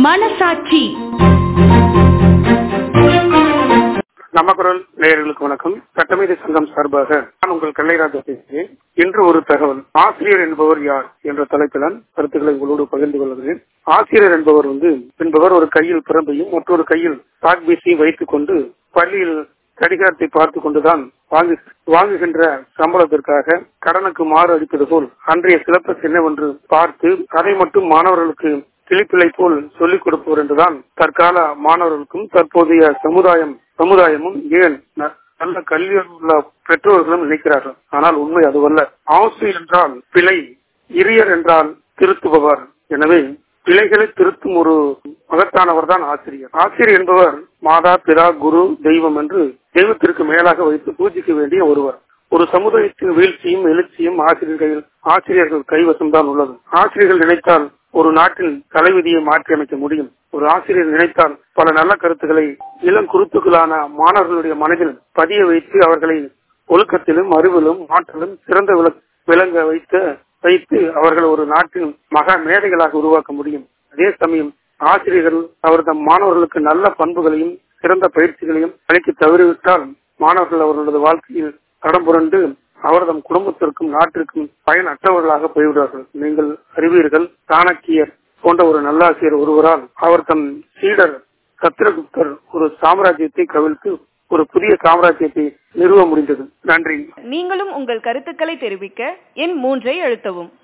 மனசாட்சி நம்ம குரல் நேயர்களுக்கு வணக்கம் சட்டமீதி சங்கம் சார்பாக நான் உங்கள் கல்லைராஜா பேசுகிறேன் இன்று ஒரு தகவல் ஆசிரியர் என்பவர் யார் என்ற தலைப்பிலான் கருத்துக்களை உங்களோடு பகிர்ந்து கொள்கிறேன் ஆசிரியர் என்பவர் வந்து என்பவர் ஒரு கையில் பிறம்பையும் மற்றொரு கையில் சாக்பீசியும் வைத்துக் கொண்டு பள்ளியில் கடிகாரத்தை பார்த்து கொண்டுதான் வாங்கு வாங்குகின்ற சம்பளத்திற்காக கடனுக்கு மாறு அளிப்பது போல் அன்றைய சிலபஸ் என்னவென்று பார்த்து அதை மட்டும் மாணவர்களுக்கு கிளிப்பிள்ளை போல் சொல்லிக் கொடுப்பவர் என்றுதான் தற்கால மாணவர்களுக்கும் தற்போதைய சமுதாயம் சமுதாயமும் ஏன் ந- நல்ல கல்வி உள்ள பெற்றோர்களும் நினைக்கிறார்கள் ஆனால் உண்மை அதுவல்ல ஆசிரியர் என்றால் பிழை இரியர் என்றால் திருத்துபவர் எனவே பிழைகளை திருத்தும் ஒரு மகத்தானவர் தான் ஆசிரியர் ஆசிரியர் என்பவர் மாதா பிதா குரு தெய்வம் என்று தெய்வத்திற்கு மேலாக வைத்து பூஜிக்க வேண்டிய ஒருவர் ஒரு சமுதாயத்தின் வீழ்ச்சியும் எழுச்சியும் ஆசிரியர் கையில் ஆசிரியர்கள் கைவசம் தான் உள்ளது ஆசிரியர்கள் நினைத்தால் ஒரு நாட்டின் தலைவிதியை மாற்றி அமைக்க முடியும் ஒரு ஆசிரியர் நினைத்தால் பல நல்ல கருத்துக்களை இளம் குருத்துக்களான மாணவர்களுடைய மனதில் பதிய வைத்து அவர்களை ஒழுக்கத்திலும் அறிவிலும் ஆற்றலும் சிறந்த விள- விளங்க வைத்து வைத்து அவர்கள் ஒரு நாட்டின் மகா மேதைகளாக உருவாக்க முடியும் அதே சமயம் ஆசிரியர்கள் அவர் தம் மாணவர்களுக்கு நல்ல பண்புகளையும் சிறந்த பயிற்சிகளையும் அளிக்க தவறிவிட்டால் மாணவர்கள் அவர்களது வாழ்க்கையில் தடம் புரண்டு அவர் தம் குடும்பத்திற்கும் நாட்டிற்கும் பயனற்றவர்களாக போய்விடுவார்கள் நீங்கள் அறிவீர்கள் சாணக்கியர் போன்ற ஒரு நல்லாசிரியர் ஒருவரால் அவர் தம் சீடர் சத்திரகுப்தர் ஒரு சாம்ராஜ்யத்தை கவிழ்த்து ஒரு புதிய சாம்ராஜ்யத்தை நிறுவ முடிந்தது நன்றி நீங்களும் உங்கள் கருத்துக்களை தெரிவிக்க எண் மூன்றை அழுத்தவும்